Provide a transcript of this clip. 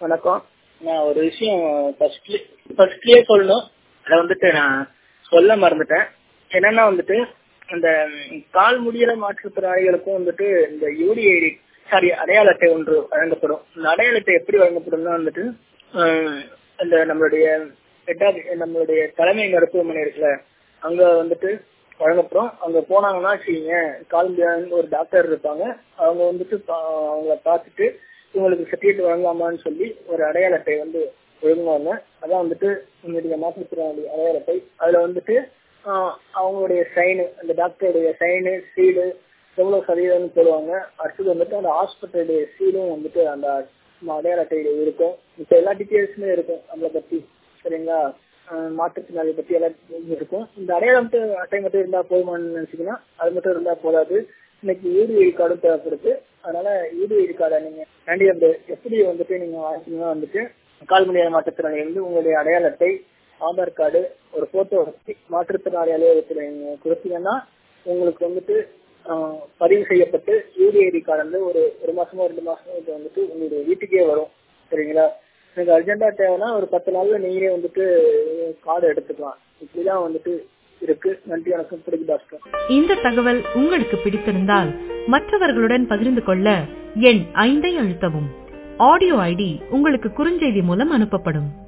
வணக்கம் நான் ஒரு விஷயம் ஃபர்ஸ்ட்லி ஃபர்ஸ்ட்லயே சொல்லணும் அதை வந்துட்டு நான் சொல்ல மறந்துட்டேன் என்னன்னா வந்துட்டு இந்த கால் முடியிற மாற்றுத்திறனாளிகளுக்கும் வந்துட்டு இந்த யூடிஐடி சாரி அடையாள அட்டை ஒன்று வழங்கப்படும் இந்த அடையாள அட்டை எப்படி வழங்கப்படும்னா வந்துட்டு ஆஹ், இந்த நம்மளுடைய எட்டாவது நம்மளுடைய தலைமை மருத்துவமனை இருக்குல்ல அங்க வந்துட்டு வழங்கப்படும் அங்க போனாங்கன்னா வச்சுக்கீங்க கால் முடியாத ஒரு டாக்டர் இருப்பாங்க அவங்க வந்துட்டு பா- அவங்கள பார்த்துட்டு இவங்களுக்கு சர்டிஃபிகேட் வழங்கலாமான்னு சொல்லி ஒரு அடையாள அட்டை வந்து ஒழுங்குவாங்க அதான் வந்துட்டு உங்களுடைய மாற்றுத்திறனாளி அடையாள அட்டை அதுல வந்துட்டு ஆஹ், அவங்களுடைய சைனு அந்த டாக்டருடைய சைனு சீடு எவ்வளவு சதவீதம்னு போடுவாங்க அடுத்தது வந்துட்டு அந்த ஹாஸ்பிட்டலுடைய சீலும் வந்துட்டு அந்த அடையாள அட்டையில இருக்கும் மிச்ச எல்லா டீட்டெயில்ஸுமே இருக்கும் நம்மளை பத்தி சரிங்களா ஆஹ் மாற்றுத்திறனாளி பத்தி எல்லாம் details இருக்கும் இந்த அடையாளம் மட்டும் அட்டை மட்டும் இருந்தா போதுமான்னு நினைச்சீங்கன்னா அது மட்டும் இருந்தா போதாது இன்னைக்கு யூடிஐ கார்டும் தேவைப்படுது அதனால யூடிஐ கார்டை நீங்க வேண்டிய அந்த எப்படி வந்துட்டு நீங்க வாங்கினீங்கன்னா வந்துட்டு கால் முடியாத மாற்றுத்திறனாளி வந்து உங்களுடைய அடையாள அட்டை ஆதார் கார்டு ஒரு போட்டோ மாற்றுத்திறனாளி அலுவலகத்தில் நீங்க கொடுத்தீங்கன்னா உங்களுக்கு வந்துட்டு ஆஹ், பதிவு செய்யப்பட்டு யூடிஐடி கார்டு வந்து ஒரு ஒரு மாசமோ ரெண்டு மாசமோ இது வந்துட்டு உங்களுடைய வீட்டுக்கே வரும் சரிங்களா எனக்கு அர்ஜென்டா தேவைன்னா ஒரு பத்து நாள்ல நீங்களே வந்துட்டு கார்டு எடுத்துக்கலாம் இப்படிதான் வந்துட்டு இருக்கு நன்றி வணக்கம் பிடிக்கு பாஸ்கர் இந்த தகவல் உங்களுக்கு பிடித்திருந்தால் மற்றவர்களுடன் பகிர்ந்து கொள்ள எண் ஐந்தை அழுத்தவும் ஆடியோ ஐடி உங்களுக்கு குறுஞ்செய்தி மூலம் அனுப்பப்படும்